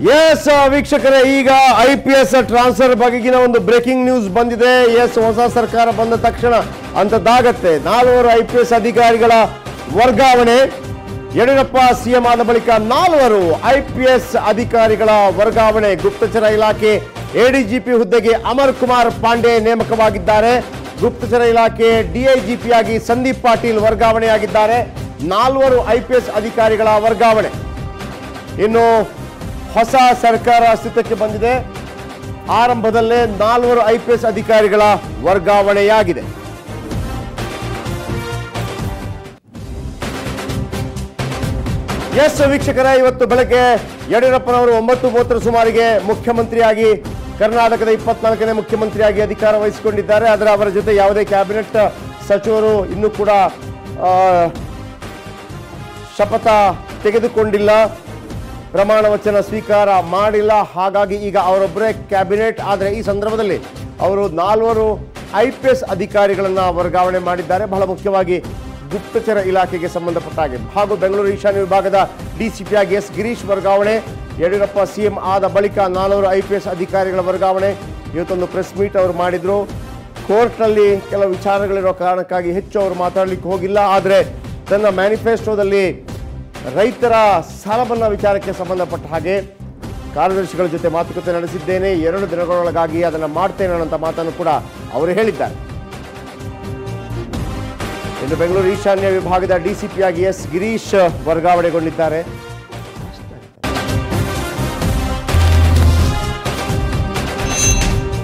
S ವೀಕ್ಷಕರೇ ಈಗ I P S transfer ಬಗೆಗಿನ ಒಂದು ಬ್ರೇಕಿಂಗ್ ನ್ಯೂಸ್ ಬಂದಿದೆ ಎಸ್ ಹೊಸ ಸರ್ಕಾರ ಬಂದ ತಕ್ಷಣ ಅಂತದ್ದಾಗತ್ತೆ ನಾಲ್ವರು ಐ ಪಿ ಎಸ್ ಅಧಿಕಾರಿಗಳ ವರ್ಗಾವಣೆ ಯಡಿಯೂರಪ್ಪ ಸಿಎಂ ಆದ ಬಳಿಕ ನಾಲ್ವರು ಐ ಪಿ ಎಸ್ ಅಧಿಕಾರಿಗಳ ವರ್ಗಾವಣೆ ಗುಪ್ತಚರ ಇಲಾಖೆ ಎಡಿಜಿಪಿ ಹುದ್ದೆಗೆ ಅಮರ್ ಕುಮಾರ್ ಪಾಂಡೆ ನೇಮಕವಾಗಿದ್ದಾರೆ ಗುಪ್ತಚರ ಇಲಾಖೆ ಡಿಐಜಿಪಿ ಆಗಿ ಸಂದೀಪ್ ಪಾಟೀಲ್ ವರ್ಗಾವಣೆಯಾಗಿದ್ದಾರೆ ನಾಲ್ವರು ಐ ಪಿ ಎಸ್ ಅಧಿಕಾರಿಗಳ ವರ್ಗಾವಣೆ ಇನ್ನು ಹೊಸ ಸರ್ಕಾರ ಅಸ್ತಿತ್ವಕ್ಕೆ ಬಂದಿದೆ ಆರಂಭದಲ್ಲೇ ನಾಲ್ವರು ಐ ಪಿ ಎಸ್ ಅಧಿಕಾರಿಗಳ ವರ್ಗಾವಣೆಯಾಗಿದೆ ಎಸ್ ವೀಕ್ಷಕರ ಇವತ್ತು ಬೆಳಗ್ಗೆ ಯಡಿಯೂರಪ್ಪನವರು ಒಂಬತ್ತು ಮೂವತ್ತರ ಸುಮಾರಿಗೆ ಮುಖ್ಯಮಂತ್ರಿಯಾಗಿ ಕರ್ನಾಟಕದ ಇಪ್ಪತ್ನಾಲ್ಕನೇ ಮುಖ್ಯಮಂತ್ರಿಯಾಗಿ ಅಧಿಕಾರ ವಹಿಸಿಕೊಂಡಿದ್ದಾರೆ ಆದರೆ ಅವರ ಜೊತೆ ಯಾವುದೇ ಕ್ಯಾಬಿನೆಟ್ ಸಚಿವರು ಇನ್ನೂ ಕೂಡ ಆ, ಶಪಥ ತೆಗೆದುಕೊಂಡಿಲ್ಲ ಪ್ರಮಾಣ ವಚನ ಸ್ವೀಕಾರ ಮಾಡಿಲ್ಲ ಹಾಗಾಗಿ ಈಗ ಅವರೊಬ್ಬರೇ ಕ್ಯಾಬಿನೆಟ್ ಆದರೆ ಈ ಸಂದರ್ಭದಲ್ಲಿ ಅವರು ನಾಲ್ವರು ಐ ಪಿ ಎಸ್ ಅಧಿಕಾರಿಗಳನ್ನ ವರ್ಗಾವಣೆ ಮಾಡಿದ್ದಾರೆ ಬಹಳ ಮುಖ್ಯವಾಗಿ ಗುಪ್ತಚರ ಇಲಾಖೆಗೆ ಸಂಬಂಧಪಟ್ಟ ಹಾಗೆ ಹಾಗೂ ಬೆಂಗಳೂರು ಈಶಾನ್ಯ ವಿಭಾಗದ ಡಿಸಿಪಿ ಆಗಿ ಎಸ್ ಗಿರೀಶ್ ವರ್ಗಾವಣೆ ಯಡಿಯೂರಪ್ಪ ಸಿಎಂ ಆದ ಬಳಿಕ ನಾಲ್ವರು ಐ ಪಿ ಎಸ್ ಅಧಿಕಾರಿಗಳ ವರ್ಗಾವಣೆ ಇವತ್ತೊಂದು ಪ್ರೆಸ್ ಮೀಟ್ ಅವರು ಮಾಡಿದ್ರು ಕೋರ್ಟ್ನಲ್ಲಿ ಕೆಲವು ವಿಚಾರಗಳಿರೋ ಕಾರಣಕ್ಕಾಗಿ ಹೆಚ್ಚು ಅವರು ಮಾತಾಡಲಿಕ್ಕೆ ಹೋಗಿಲ್ಲ ಆದರೆ ತನ್ನ ಮ್ಯಾನಿಫೆಸ್ಟೋದಲ್ಲಿ ರೈತರ ಸಾಲಮನ್ನಾ ವಿಚಾರಕ್ಕೆ ಸಂಬಂಧಪಟ್ಟ ಹಾಗೆ ಕಾರ್ಯದರ್ಶಿಗಳ ಜೊತೆ ಮಾತುಕತೆ ನಡೆಸಿದ್ದೇನೆ ಎರಡು ದಿನಗಳೊಳಗಾಗಿ ಅದನ್ನು ಮಾಡ್ತೇನೆ ಅನ್ನೋಂಥ ಮಾತನ್ನು ಕೂಡ ಅವರು ಹೇಳಿದ್ದಾರೆ ಇನ್ನು ಬೆಂಗಳೂರು ಈಶಾನ್ಯ ವಿಭಾಗದ ಡಿಸಿಪಿ ಆಗಿ ಎಸ್ ಗಿರೀಶ್ ವರ್ಗಾವಣೆಗೊಂಡಿದ್ದಾರೆ